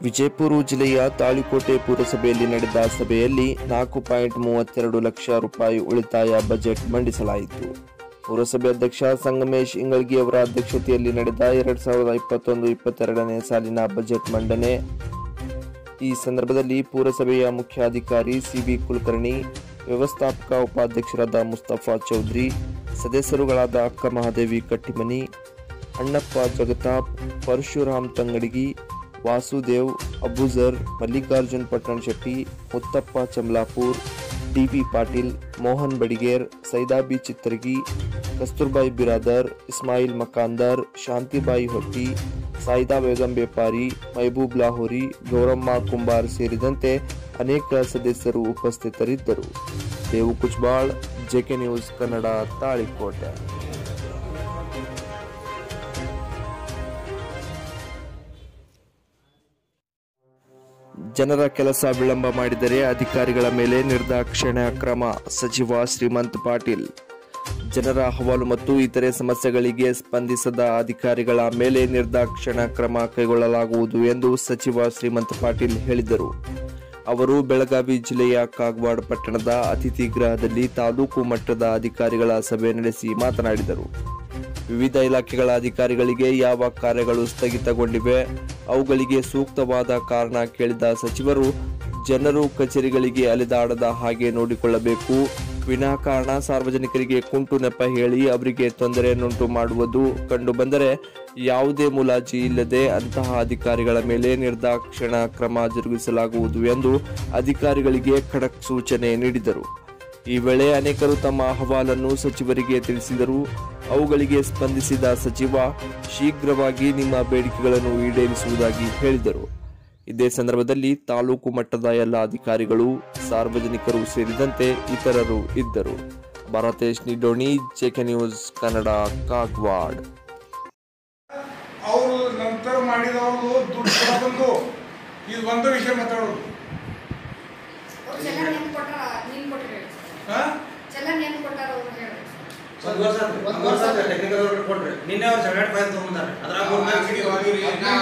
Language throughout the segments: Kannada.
ವಿಜಯಪುರ ಜಿಲ್ಲೆಯ ತಾಳಿಕೋಟೆ ಪುರಸಭೆಯಲ್ಲಿ ನಡೆದ ಸಭೆಯಲ್ಲಿ ನಾಲ್ಕು ಪಾಯಿಂಟ್ ಮೂವತ್ತೆರಡು ಲಕ್ಷ ರೂಪಾಯಿ ಉಳಿತಾಯ ಬಜೆಟ್ ಮಂಡಿಸಲಾಯಿತು ಪುರಸಭೆ ಅಧ್ಯಕ್ಷ ಸಂಗಮೇಶ್ ಇಂಗಳಗಿ ಅವರ ಅಧ್ಯಕ್ಷತೆಯಲ್ಲಿ ನಡೆದ ಎರಡ್ ಸಾವಿರದ ಇಪ್ಪತ್ತೊಂದು ಇಪ್ಪತ್ತೆರಡನೇ ಸಾಲಿನ ಬಜೆಟ್ ಮಂಡನೆ ಈ ಸಂದರ್ಭದಲ್ಲಿ ಪುರಸಭೆಯ ಮುಖ್ಯಾಧಿಕಾರಿ ಸಿಬಿ ಕುಲಕರ್ಣಿ ವ್ಯವಸ್ಥಾಪಕ ಉಪಾಧ್ಯಕ್ಷರಾದ ಮುಸ್ತಫಾ ಚೌಧರಿ ಸದಸ್ಯರುಗಳಾದ ಅಕ್ಕ ಮಹಾದೇವಿ ಕಟ್ಟಿಮನಿ ಅಣ್ಣಪ್ಪ ಜಗತಾಪ್ ಪರಶುರಾಮ್ ತಂಗಡಗಿ ವಾಸುದೇವ್ ಅಬುಜರ್ ಮಲ್ಲಿಕಾರ್ಜುನ್ ಪಟ್ಟಣ ಶೆಟ್ಟಿ ಮುತ್ತಪ್ಪ ಚಮ್ಲಾಪುರ್ ಡಿಬಿ ಪಾಟೀಲ್ ಮೋಹನ್ ಬಡಿಗೇರ್ ಸೈದಾಬಿ ಚಿತ್ತರ್ಗಿ ಕಸ್ತೂರ್ಬಾಯಿ ಬಿರಾದರ್ ಇಸ್ಮಾಯಿಲ್ ಮಕಾಂದರ್ ಶಾಂತಿಬಾಯಿ ಹೊಟ್ಟಿ ಸಾಯಿದಾ ಬೇಗಂ ಬೇಪಾರಿ ಮೈಬೂಬ್ ಲಾಹೋರಿ ಗೌರಮ್ಮ ಕುಂಬಾರ್ ಸೇರಿದಂತೆ ಅನೇಕ ಸದಸ್ಯರು ಉಪಸ್ಥಿತರಿದ್ದರು ದೇವು ಕುಚ್ಬಾಳ್ ಜೆಕೆ ನ್ಯೂಸ್ ಕನ್ನಡ ತಾಳಿಕೋಟೆ ಜನರ ಕೆಲಸ ವಿಳಂಬ ಮಾಡಿದರೆ ಅಧಿಕಾರಿಗಳ ಮೇಲೆ ನಿರ್ದಾಕ್ಷಿಣ್ಯ ಕ್ರಮ ಸಚಿವ ಶ್ರೀಮಂತ್ ಪಾಟೀಲ್ ಜನರ ಅಹವಾಲು ಮತ್ತು ಇತರೆ ಸಮಸ್ಯೆಗಳಿಗೆ ಸ್ಪಂದಿಸದ ಅಧಿಕಾರಿಗಳ ಮೇಲೆ ನಿರ್ದಾಕ್ಷಿಣ್ಯ ಕ್ರಮ ಕೈಗೊಳ್ಳಲಾಗುವುದು ಎಂದು ಸಚಿವ ಶ್ರೀಮಂತ್ ಪಾಟೀಲ್ ಹೇಳಿದರು ಅವರು ಬೆಳಗಾವಿ ಜಿಲ್ಲೆಯ ಕಾಗವಾಡ ಪಟ್ಟಣದ ಅತಿಥಿ ಗೃಹದಲ್ಲಿ ತಾಲೂಕು ಮಟ್ಟದ ಅಧಿಕಾರಿಗಳ ಸಭೆ ನಡೆಸಿ ಮಾತನಾಡಿದರು ವಿವಿಧ ಇಲಾಖೆಗಳ ಅಧಿಕಾರಿಗಳಿಗೆ ಯಾವ ಕಾರ್ಯಗಳು ಸ್ಥಗಿತಗೊಂಡಿವೆ ಅವುಗಳಿಗೆ ಸೂಕ್ತವಾದ ಕಾರಣ ಕೇಳಿದ ಸಚಿವರು ಜನರು ಕಚೇರಿಗಳಿಗೆ ಅಲೆದಾಡದ ಹಾಗೆ ನೋಡಿಕೊಳ್ಳಬೇಕು ವಿನಾಕಾರಣ ಸಾರ್ವಜನಿಕರಿಗೆ ಕುಂಟು ನೆಪ ಹೇಳಿ ಅವರಿಗೆ ತೊಂದರೆಯನ್ನುಂಟು ಮಾಡುವುದು ಕಂಡುಬಂದರೆ ಯಾವುದೇ ಮುಲಾಜಿ ಇಲ್ಲದೆ ಅಂತಹ ಅಧಿಕಾರಿಗಳ ಮೇಲೆ ನಿರ್ದಾಕ್ಷಿಣ ಕ್ರಮ ಜರುಗಿಸಲಾಗುವುದು ಎಂದು ಅಧಿಕಾರಿಗಳಿಗೆ ಖಡಕ್ ಸೂಚನೆ ನೀಡಿದರು ಈ ವೇಳೆ ಅನೇಕರು ತಮ್ಮ ಅಹವಾಲನ್ನು ಸಚಿವರಿಗೆ ತಿಳಿಸಿದರು ಅವುಗಳಿಗೆ ಸ್ಪಂದಿಸಿದ ಸಚಿವ ಶೀಘ್ರವಾಗಿ ನಿಮ್ಮ ಬೇಡಿಕೆಗಳನ್ನು ಈಡೇರಿಸುವುದಾಗಿ ಹೇಳಿದರು ಇದೇ ಸಂದರ್ಭದಲ್ಲಿ ತಾಲೂಕು ಮಟ್ಟದ ಎಲ್ಲ ಅಧಿಕಾರಿಗಳು ಸಾರ್ವಜನಿಕರು ಸೇರಿದಂತೆ ಇತರರು ಇದ್ದರು ಭಾರತೇಶ್ ನಿಡೋಣಿ ಜೆಕೆ ನ್ಯೂಸ್ ಕನ್ನಡ ಕಾಗವಾಡ್ ಅವರು ನಂತರ ಮಾಡಿದವರು ದುಡ್ಡು ಕೊಡಬಂದು ಇದು ಒಂದು ವಿಷಯ ಮಾತಾಡೋದು ಅವ್ರು ಚಲನ್ ಏನ್ ಕೊಟ್ಟಾರ ನೀನ್ ಕೊಟ್ರಿ ಹೇಳಿ ಹಾ? ಚಲನ್ ಏನ್ ಕೊಟ್ಟಾರ ಅವ್ರು ಹೇಳಿ ಒಂದ್ ವರ್ಷ ಆತ್ರಿ. ಒಂದ್ ವರ್ಷ ಆತ್ರಿ ಟೆಕ್ನಿಕಲ್ ಅವ್ರು ಕೊಟ್ರಿ ನಿನ್ನೆ ಅವ್ರು ಸೆವೆಂಟ್ ಫೈವ್ ತಗೊಂಬಂದಾರೆ ಅದ್ರಾಗ ಮೂರ್ ನಾಲ್ಕು ಸಿಟಿ ಹೋಗಿರಿ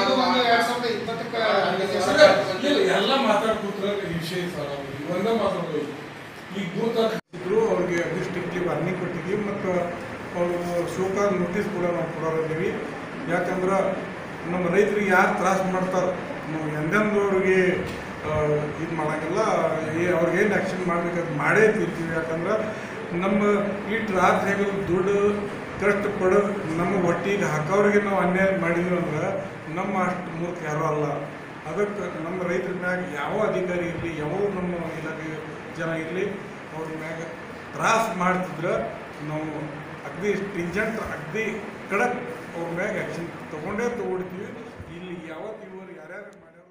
ಸರ್, ಇಲ್ಲ, ಎಲ್ಲ ಮಾತಾಡ್ಕೊತ್ರ ವಿಷಯ ಸರ್ ಅವ್ರಿಗೆ ಒಂದೇ ಮಾತಾಡೋದು ಈಗ ಗೊತ್ತಾಗ್ತಿದ್ರು ಅವ್ರಿಗೆ ಅದು ಸ್ಟ್ರಿಕ್ಟ್ಲಿ ವಾರ್ನಿಂಗ್ ಕೊಟ್ಟಿದ್ದೀವಿ ಮತ್ತು ಅವರು ಶೋಕಾದ ನೋಟಿಸ್ ಕೂಡ ನಾವು ಕೊಡೋರಿದ್ದೀವಿ ಯಾಕಂದ್ರೆ ನಮ್ಮ ರೈತರಿಗೆ ಯಾರು ತ್ರಾಸ ಮಾಡ್ತಾರೆ ನಾವು ಎಂದೆಂದು ಅವ್ರಿಗೆ ಇದು ಮಾಡೋಂಗಿಲ್ಲ ಏ ಅವ್ರಿಗೆ ಏನು ಆ್ಯಕ್ಷನ್ ಮಾಡ್ಬೇಕಾದ್ರೆ ಮಾಡೇ ತೀರ್ತೀವಿ ಯಾಕಂದ್ರೆ ನಮ್ಮ ಈ ರಾತ್ರಿ ಹೇಗೆ ದುಡ್ಡು ಕಷ್ಟ ಪಡೋದು ನಮ್ಮ ಹೊಟ್ಟಿಗೆ ಹಾಕೋರಿಗೆ ನಾವು ಅನ್ಯಾಯ ಮಾಡಿದ್ವಿ ಅಂದ್ರೆ ನಮ್ಮ ಅಷ್ಟು ಮೂರ್ಖ ಯಾರೂ ಅಲ್ಲ ಅದಕ್ಕೆ ನಮ್ಮ ರೈತರ ಮ್ಯಾಗ ಯಾವ ಅಧಿಕಾರಿ ಇರಲಿ ಯಾವ ನಮ್ಮ ಇಲಾಖೆ ಜನ ಇರಲಿ ಅವ್ರ ಮ್ಯಾಗ ತ್ರಾಸ ಮಾಡ್ತಿದ್ರೆ ನಾವು ಅಗ್ದಿ ಸ್ಟಿಂಜೆಂಟ್ ಅಗ್ದಿ ಕಡಕ್ ಅವ್ರ ಮ್ಯಾಗ ಆ್ಯಕ್ಷನ್ ತೊಗೊಂಡೇ ತೊಗೊಳ್ತೀವಿ ಇಲ್ಲಿ ಯಾವತ್ತು ಇವರು ಯಾರ್ಯಾರು ಮಾಡ್ಯಾರೋ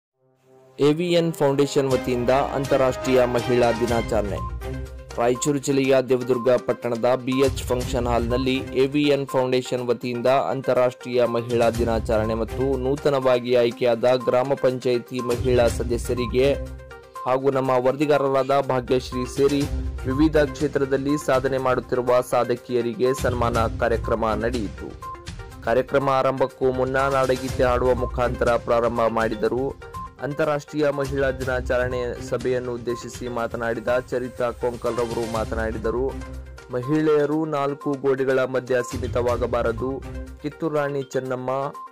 ಅವ್ರು ಎವಿಎನ್ ಫೌಂಡೇಶನ್ ವತಿಯಿಂದ ಅಂತಾರಾಷ್ಟ್ರೀಯ ಮಹಿಳಾ ದಿನಾಚರಣೆ ರಾಯಚೂರು ಜಿಲ್ಲೆಯ ದೇವದುರ್ಗ ಪಟ್ಟಣದ ಬಿಎಚ್ ಫಂಕ್ಷನ್ ಹಾಲ್ನಲ್ಲಿ ಎವಿಎನ್ ಫೌಂಡೇಶನ್ ವತಿಯಿಂದ ಅಂತಾರಾಷ್ಟ್ರೀಯ ಮಹಿಳಾ ದಿನಾಚರಣೆ ಮತ್ತು ನೂತನವಾಗಿ ಆಯ್ಕೆಯಾದ ಗ್ರಾಮ ಪಂಚಾಯಿತಿ ಮಹಿಳಾ ಸದಸ್ಯರಿಗೆ ಹಾಗೂ ನಮ್ಮ ವರದಿಗಾರರಾದ ಭಾಗ್ಯಶ್ರೀ ಸೇರಿ ವಿವಿಧ ಕ್ಷೇತ್ರದಲ್ಲಿ ಸಾಧನೆ ಮಾಡುತ್ತಿರುವ ಸಾಧಕಿಯರಿಗೆ ಸನ್ಮಾನ ಕಾರ್ಯಕ್ರಮ ನಡೆಯಿತು ಕಾರ್ಯಕ್ರಮ ಆರಂಭಕ್ಕೂ ಮುನ್ನ ನಾಡಗೀತೆ ಹಾಡುವ ಮುಖಾಂತರ ಪ್ರಾರಂಭ ಮಾಡಿದರು ಅಂತಾರಾಷ್ಟ್ರೀಯ ಮಹಿಳಾ ದಿನಾಚರಣೆ ಸಭೆಯನ್ನು ಉದ್ದೇಶಿಸಿ ಮಾತನಾಡಿದ ಚರಿತಾ ಕೊಂಕಲ್ ರವರು ಮಾತನಾಡಿದರು ಮಹಿಳೆಯರು ನಾಲ್ಕು ಗೋಡೆಗಳ ಮಧ್ಯ ಸೀಮಿತವಾಗಬಾರದು ಕಿತ್ತೂರು ರಾಣಿ ಚೆನ್ನಮ್ಮ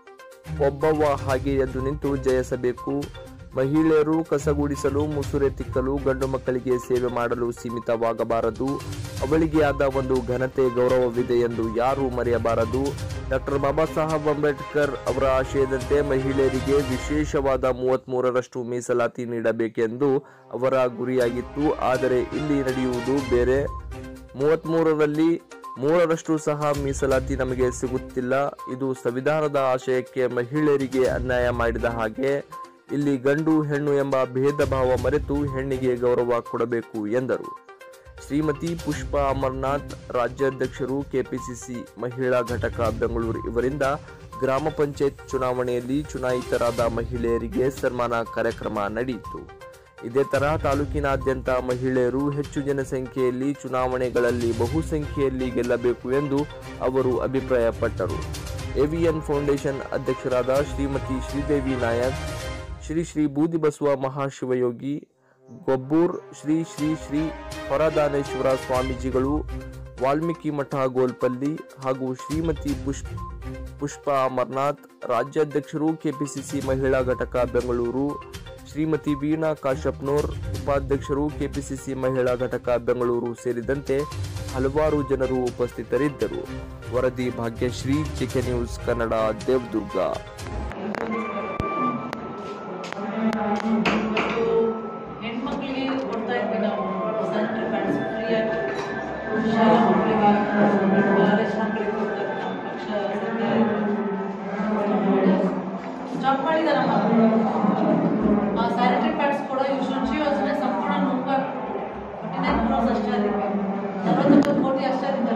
ಒಬ್ಬವ್ವ ಹಾಗೆ ಎದ್ದು ನಿಂತು ಜಯಿಸಬೇಕು ಮಹಿಳೆಯರು ಕಸಗೂಡಿಸಲು ಮುಸುರೆ ತಿಕ್ಕಲು ಗಂಡು ಮಕ್ಕಳಿಗೆ ಸೇವೆ ಮಾಡಲು ಸೀಮಿತವಾಗಬಾರದು ಅವಳಿಗೆ ಆದ ಒಂದು ಘನತೆ ಗೌರವವಿದೆ ಎಂದು ಯಾರೂ ಮರೆಯಬಾರದು ಡಾಕ್ಟರ್ ಬಾಬಾ ಸಾಹೇಬ್ ಅಂಬೇಡ್ಕರ್ ಅವರ ಆಶಯದಂತೆ ಮಹಿಳೆಯರಿಗೆ ವಿಶೇಷವಾದ ಮೂವತ್ಮೂರರಷ್ಟು ಮೀಸಲಾತಿ ನೀಡಬೇಕೆಂದು ಅವರ ಗುರಿಯಾಗಿತ್ತು ಆದರೆ ಇಲ್ಲಿ ನಡೆಯುವುದು ಬೇರೆ ಮೂವತ್ಮೂರರಲ್ಲಿ ಮೂರರಷ್ಟು ಸಹ ಮೀಸಲಾತಿ ನಮಗೆ ಸಿಗುತ್ತಿಲ್ಲ ಇದು ಸಂವಿಧಾನದ ಆಶಯಕ್ಕೆ ಮಹಿಳೆಯರಿಗೆ ಅನ್ಯಾಯ ಮಾಡಿದ ಹಾಗೆ ಇಲ್ಲಿ ಗಂಡು ಹೆಣ್ಣು ಎಂಬ ಭೇದ ಭಾವ ಮರೆತು ಹೆಣ್ಣಿಗೆ ಗೌರವ ಕೊಡಬೇಕು ಎಂದರು ಶ್ರೀಮತಿ ಪುಷ್ಪಾ ಅಮರ್ನಾಥ್ ರಾಜ್ಯಾಧ್ಯಕ್ಷರು ಕೆಪಿಸಿಸಿ ಮಹಿಳಾ ಘಟಕ ಬೆಂಗಳೂರು ಇವರಿಂದ ಗ್ರಾಮ ಪಂಚಾಯತ್ ಚುನಾವಣೆಯಲ್ಲಿ ಚುನಾಯಿತರಾದ ಮಹಿಳೆಯರಿಗೆ ಸನ್ಮಾನ ಕಾರ್ಯಕ್ರಮ ನಡೆಯಿತು ಇದೇ ತರಹ ತಾಲೂಕಿನಾದ್ಯಂತ ಮಹಿಳೆಯರು ಹೆಚ್ಚು ಜನಸಂಖ್ಯೆಯಲ್ಲಿ ಚುನಾವಣೆಗಳಲ್ಲಿ ಬಹುಸಂಖ್ಯೆಯಲ್ಲಿ ಗೆಲ್ಲಬೇಕು ಎಂದು ಅವರು ಅಭಿಪ್ರಾಯಪಟ್ಟರು ಎವಿಎನ್ ಫೌಂಡೇಶನ್ ಅಧ್ಯಕ್ಷರಾದ ಶ್ರೀಮತಿ ಶ್ರೀದೇವಿ ನಾಯಕ್ ಶ್ರೀ ಶ್ರೀ ಬೂದಿಬಸವ ಮಹಾಶಿವಯೋಗಿ ಗೊಬ್ಬೂರ್ ಶ್ರೀ ಶ್ರೀ ಶ್ರೀ ಹೊರದಾನೇಶ್ವರ ಸ್ವಾಮೀಜಿಗಳು ವಾಲ್ಮೀಕಿ ಮಠ ಗೋಲ್ಪಲ್ಲಿ ಹಾಗೂ ಶ್ರೀಮತಿ ಪುಷ್ಪ ಪುಷ್ಪ ಅಮರ್ನಾಥ್ ರಾಜ್ಯಾಧ್ಯಕ್ಷರು ಕೆಪಿಸಿಸಿ ಮಹಿಳಾ ಘಟಕ ಬೆಂಗಳೂರು ಶ್ರೀಮತಿ ವೀಣಾ ಕಾಶಪ್ನೋರ್ ಉಪಾಧ್ಯಕ್ಷರು ಕೆಪಿಸಿಸಿ ಮಹಿಳಾ ಘಟಕ ಬೆಂಗಳೂರು ಸೇರಿದಂತೆ ಹಲವಾರು ಜನರು ಉಪಸ್ಥಿತರಿದ್ದರು ವರದಿ ಭಾಗ್ಯಶ್ರೀ ಚಿಕೆ ನ್ಯೂಸ್ ಕನ್ನಡ ದೇವದುರ್ಗ ಹೆಣ್ಮಕ್ಳಿಗೆ ಕೊಡ್ತಾ ಇದ್ವಿ ನಾವು ಸ್ಯಾನಿಟರಿ ಪ್ಯಾಡ್ಸ್ ಫ್ರೀಯಾಗಿ ಶಾಲಾ ಮಕ್ಕಳಿಗೆ ಕಾಲೇಜ್ ಮಕ್ಕಳಿಗೆ ಕೊಡ್ತಾ ಇದ್ವಿ ನಮ್ಮ ಪಕ್ಷ ಸ್ಟಾಪ್ ಮಾಡಿದಾರಮ್ಮ ಆ ಸ್ಯಾನಿಟರಿ ಪ್ಯಾಡ್ಸ್ ಕೂಡ ಇವು ಶುಚಿ ಯೋಜನೆ ಸಂಪೂರ್ಣ ನುಂಗ ಫಾರ್ಟಿ ನೈನ್ ಕ್ರೋರ್ಸ್ ಅಷ್ಟೇ ಅದಕ್ಕೆ ನಲವತ್ತೊಂಬತ್ತು ಕೋಟಿ ಅಷ್ಟೇ ಅದಕ್ಕೆ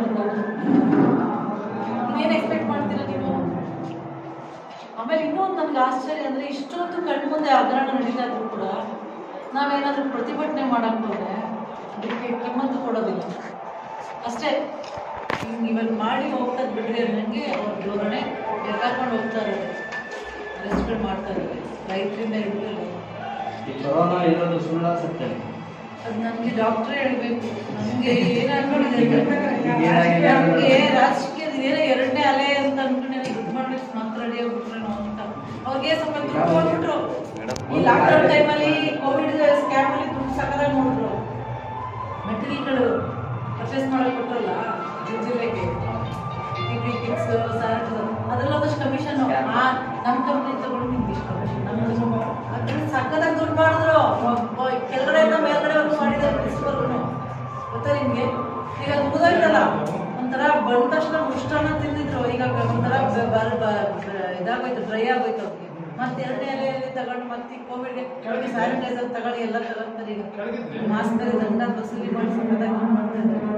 ಇನ್ನೇನು ಎಕ್ಸ್ಪೆಕ್ಟ್ ಮಾಡ್ತೀರಾ ನೀವು ಆಮೇಲೆ ಇನ್ನೂ ಒಂದು ನನಗೆ ಆಶ್ಚರ್ಯ ಅಂದರೆ ಇಷ್ಟೊಂದು ಕಣ್ಣು ಮುಂದೆ ಹಗರಣ ನಡೀತಾ ಇದ್ರು ಕೂಡ ನಾವೇನಾದರೂ ಪ್ರತಿಭಟನೆ ಮಾಡಕ್ಕೆ ಹೋದ್ರೆ ಅದಕ್ಕೆ ಕಿಮ್ಮತ್ತು ಕೊಡೋದಿಲ್ಲ ಅಷ್ಟೇ ಹಿಂಗೆ ಇವಾಗ ಮಾಡಿ ಹೋಗ್ತದೆ ಬಿಡ್ರಿ ಅನ್ನಂಗೆ ಅವ್ರ ಧೋರಣೆ ಎತ್ತಾಕೊಂಡು ಹೋಗ್ತಾ ಇರೋದು ಅರೆಸ್ಟ್ಗಳು ಮಾಡ್ತಾ ಇದ್ದಾರೆ ರೈತರಿಂದ ಇರಲಿಲ್ಲ ಈ ಕೊರೋನಾ ಇರೋದು ಸುಳ್ಳ ಸತ್ಯ ಅದು ನನಗೆ ಡಾಕ್ಟ್ರೇ ಹೇಳಬೇಕು ನನಗೆ ಏನು ಅನ್ಕೊಂಡಿದೆ ಏನಾಗಿದೆ? ನಮಗೆ ರಾಜಕೀಯದ ಏನೋ ಎರಡನೇ ಅಲೆ ಅಂತ ಅನ್ಕೊಂಡು ದುಡ್ಡು ಮಾಡ್ಲಿಕ್ಕೆ ಮಾತ್ರ ರೆಡಿ ಆಗ್ಬಿಟ್ರೇನೋ ಅಂತ ಅವ್ರಿಗೆ ಸ್ವಲ್ಪ ದುಡ್ಡು ಕೊಟ್ಬಿಟ್ರು ಈ ಲಾಕ್ಡೌನ್ ಟೈಮಲ್ಲಿ ಕೋವಿಡ್ ಸ್ಕ್ಯಾಮಲ್ಲಿ ದುಡ್ಡು ಸಕಲಾಗಿ ನೋಡಿದ್ರು ಮೆಟೀರಿಯಲ್ಗಳು ಪರ್ಚೇಸ್ ಮಾಡಕ್ಕೆ ಕೊಟ್ಟರಲ್ಲ ಜಿಲ್ಲೆಗೆ ಟಿಪಿ ಕಿಟ್ಸ್ ಸ್ಯಾನಿಟೈಸರ್ ಅದೆಲ್ಲ ಒಂದಷ್ಟು ಕಮಿಷನ್ ನಮ್ಮ ಕಂಪ್ನಿ ತಗೊಂಡು ನಿಮ್ಗೆ ಇಷ್ಟು ಕಮಿಷನ್ ನಮ್ದು ಅದ್ರಲ್ಲಿ ಸಕ್ಕದಾಗಿ ದುಡ್ಡು ಮಾಡಿದ್ರು ಒಬ್ಬ- ಕೆಳಗಡೆಯಿಂದ ಮೇಲ್ಗಡೆವರೆಗೂ ಮಾಡಿದ್ದಾರೆ ಪ್ರಿನ್ಸಿಪಲ್ನು ಗೊತ್ತಾ ನಿಮ್ಗೆ ಈಗ ಅದು ಮುಗಿದೋಯ್ತಲ್ಲ ಒಂಥರ ಬಂದ ತಕ್ಷಣ ಮುಷ್ಟನ ತಿಂದಿದ್ರು ಈಗ ಒಂಥರ ಬ- ಬ- ಬ- ಬ- ಇದಾಗೋಯ್ತು ಡ್ರೈ ಆಗೋಯ್ತು ಅವ್ರಿಗೆ ಮತ್ತೆ ಎರಡನೇ ಅಲೆಯಲ್ಲಿ ತಗೊಂಡು ಮತ್ತೆ ಕೋವಿಡ್ಗೆ ಸ್ಯಾನಿಟೈಸರ್ ತಗೊಳ್ಳಿ ಎಲ್ಲ ತಗೊಂತಾರೆ ಈಗ ಮಾಸ್ಕ್ ಬೇರೆ ದಂಡ ಬಸಲಿ ಮಾಡಿ ಸಕ್ಕದಾಗಿ ದುಡ್ಡು ಮಾಡ್ತಾ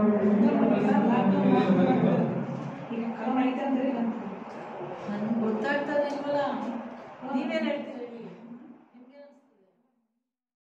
ಇದ್ದಾರೆ ಈಗ ಕರೋನಾ ಐತೆ ಅಂದ್ರೆ ನನ್ಗೆ ಗೊತ್ತಾಗ್ತದೆ ಇಲ್ವಲ್ಲ ನೀವೇನು ಹೇಳ್ತೀರಿ